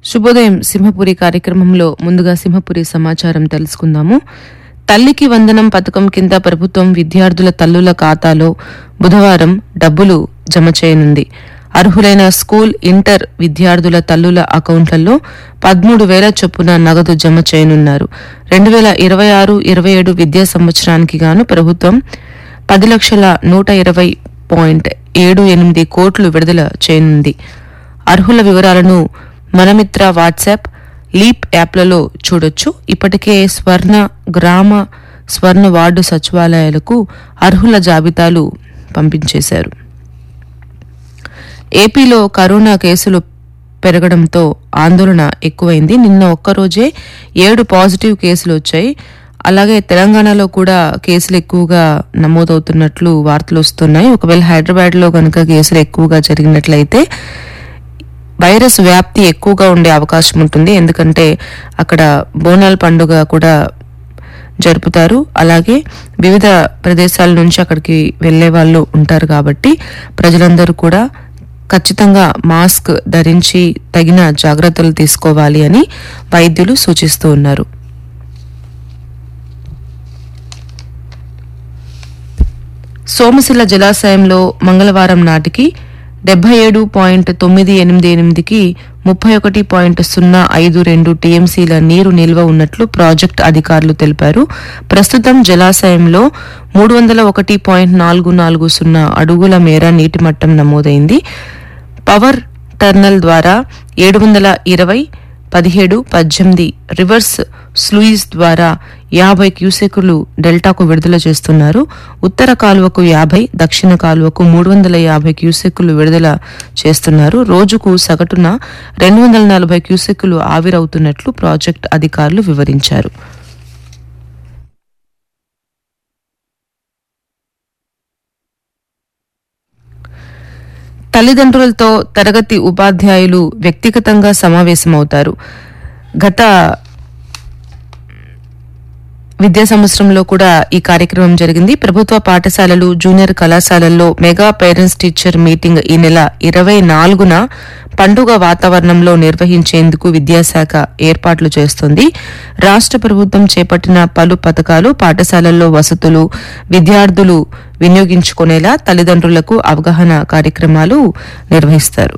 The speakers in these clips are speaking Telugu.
శుభోదయం సింహపురి కార్యక్రమంలో ముందుగా సింహపురి సమాచారం తెలుసుకుందాము తల్లికి వందనం పథకం కింద ప్రభుత్వం విద్యార్థుల తల్లుల ఖాతాలో బుధవారం డబ్బులు జమ చేయనుంది అర్హులైన స్కూల్ ఇంటర్ విద్యార్థుల తల్లుల అకౌంట్లలో పదమూడు వేల చొప్పున నగదు జమ చేయనున్నారు రెండు వేల ఇరవై ఆరు ఇరవై ఏడు విద్యా సంవత్సరానికి గాను ప్రభుత్వం పది లక్షల నూట ఇరవై పాయింట్ ఏడు ఎనిమిది కోట్లు విడుదల చేయనుంది అర్హుల వివరాలను మనమిత్ర వాట్సాప్ లీప్ యాప్లలో చూడొచ్చు ఇప్పటికే స్వర్ణ గ్రామ స్వర్ణ వార్డు సచివాలయాలకు అర్హుల జాబితాలు పంపించేశారు ఏపీలో కరోనా కేసులు పెరగడంతో ఆందోళన ఎక్కువైంది నిన్న ఒక్కరోజే ఏడు పాజిటివ్ కేసులు వచ్చాయి అలాగే తెలంగాణలో కూడా కేసులు ఎక్కువగా నమోదవుతున్నట్లు వార్తలు వస్తున్నాయి ఒకవేళ హైదరాబాద్ లో కనుక కేసులు ఎక్కువగా జరిగినట్లయితే వైరస్ వ్యాప్తి ఎక్కువగా ఉండే అవకాశం ఉంటుంది ఎందుకంటే అక్కడ బోనాల పండుగ కూడా జరుపుతారు అలాగే వివిధ ప్రదేశాల నుంచి అక్కడికి వెళ్లే వాళ్ళు ఉంటారు కాబట్టి ప్రజలందరూ కూడా ఖచ్చితంగా మాస్క్ ధరించి తగిన జాగ్రత్తలు తీసుకోవాలి అని వైద్యులు సూచిస్తూ ఉన్నారు సోమశిల జలాశయంలో మంగళవారం నాటికి డెబ్బై ఏడు పాయింట్ తొమ్మిది ఎనిమిది ఎనిమిదికి ముప్పై ఒకటి పాయింట్ సున్నా ఐదు రెండు టీఎంసీల నీరు నిల్వ ఉన్నట్లు ప్రాజెక్ట్ అధికారులు తెలిపారు ప్రస్తుతం జలాశయంలో మూడు వందల ఒకటి పాయింట్ నాలుగు నాలుగు సున్నా అడుగుల మేర నీటి మట్టం నమోదైంది పవర్ టర్నల్ ద్వారా ఏడు వందల ఇరవై పదిహేడు పద్దెనిమిది రివర్స్ స్లూయిస్ ద్వారా యాభై క్యూసెకులు డెల్టాకు విడుదల చేస్తున్నారు ఉత్తర కాలువకు యాభై దక్షిణ కాలువకు మూడు వందల యాభై క్యూసెక్కులు విడుదల చేస్తున్నారు రోజుకు సగటున రెండు వందల నలభై క్యూసెక్కులు ఆవిరవుతున్నట్లు ప్రాజెక్ట్ అధికారులు వివరించారు తల్లిదండ్రులతో తరగతి ఉపాధ్యాయులు వ్యక్తిగతంగా సమావేశమవుతారు గత విద్యా సంవత్సరంలో కూడా ఈ కార్యక్రమం జరిగింది ప్రభుత్వ పాఠశాలలు జూనియర్ కళాశాలల్లో మెగా పేరెంట్స్ టీచర్ మీటింగ్ ఈ నెల ఇరవై నాలుగున పండుగ వాతావరణంలో నిర్వహించేందుకు విద్యాశాఖ ఏర్పాట్లు చేస్తుంది రాష్ట్ర ప్రభుత్వం చేపట్టిన పలు పథకాలు పాఠశాలల్లో వసతులు విద్యార్థులు వినియోగించుకునేలా తల్లిదండ్రులకు అవగాహన కార్యక్రమాలు నిర్వహిస్తారు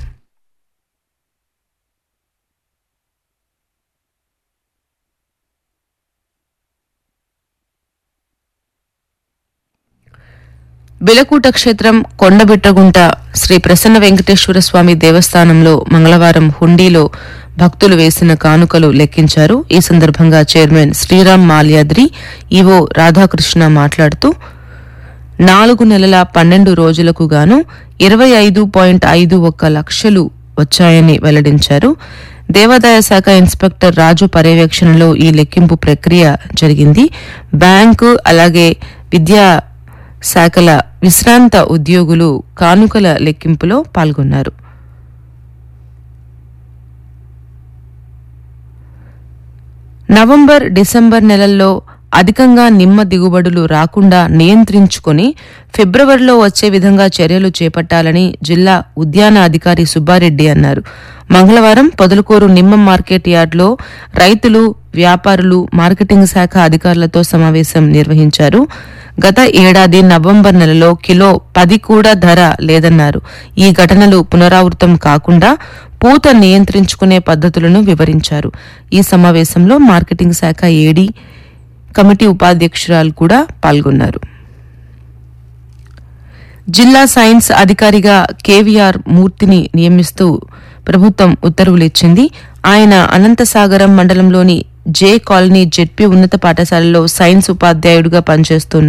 బిలకూట క్షేత్రం కొండబిట్రగుంట శ్రీ ప్రసన్న వెంకటేశ్వర స్వామి దేవస్థానంలో మంగళవారం హుండీలో భక్తులు వేసిన కానుకలు లెక్కించారు ఈ సందర్భంగా చైర్మన్ శ్రీరామ్ మాల్యాద్రి ఈవో రాధాకృష్ణ మాట్లాడుతూ నాలుగు నెలల పన్నెండు రోజులకు గాను ఇరవై ఐదు పాయింట్ ఐదు ఒక్క లక్షలు వచ్చాయని వెల్లడించారు దేవాదాయ శాఖ ఇన్స్పెక్టర్ రాజు పర్యవేక్షణలో ఈ లెక్కింపు ప్రక్రియ జరిగింది బ్యాంకు అలాగే విద్యా శాఖల విశ్రాంత ఉద్యోగులు కానుకల లెక్కింపులో పాల్గొన్నారు నవంబర్ డిసెంబర్ నెలల్లో అధికంగా నిమ్మ దిగుబడులు రాకుండా నియంత్రించుకొని ఫిబ్రవరిలో వచ్చే విధంగా చర్యలు చేపట్టాలని జిల్లా ఉద్యాన అధికారి సుబ్బారెడ్డి అన్నారు మంగళవారం పొదలకూరు నిమ్మ మార్కెట్ యార్డ్లో రైతులు వ్యాపారులు మార్కెటింగ్ శాఖ అధికారులతో సమావేశం నిర్వహించారు గత ఏడాది నవంబర్ నెలలో కిలో పది కూడా ధర లేదన్నారు ఈ ఘటనలు పునరావృతం కాకుండా పూత నియంత్రించుకునే పద్ధతులను వివరించారు ఈ సమావేశంలో మార్కెటింగ్ శాఖ ఏడీ కమిటీ ఉపాధ్యక్షురాలు కూడా పాల్గొన్నారు జిల్లా సైన్స్ అధికారిగా కేవీఆర్ మూర్తిని నియమిస్తూ ప్రభుత్వం ఉత్తర్వులు ఇచ్చింది ఆయన అనంతసాగరం మండలంలోని జే కాలనీ జెడ్పీ ఉన్నత పాఠశాలలో సైన్స్ ఉపాధ్యాయుడిగా పనిచేస్తున్నారు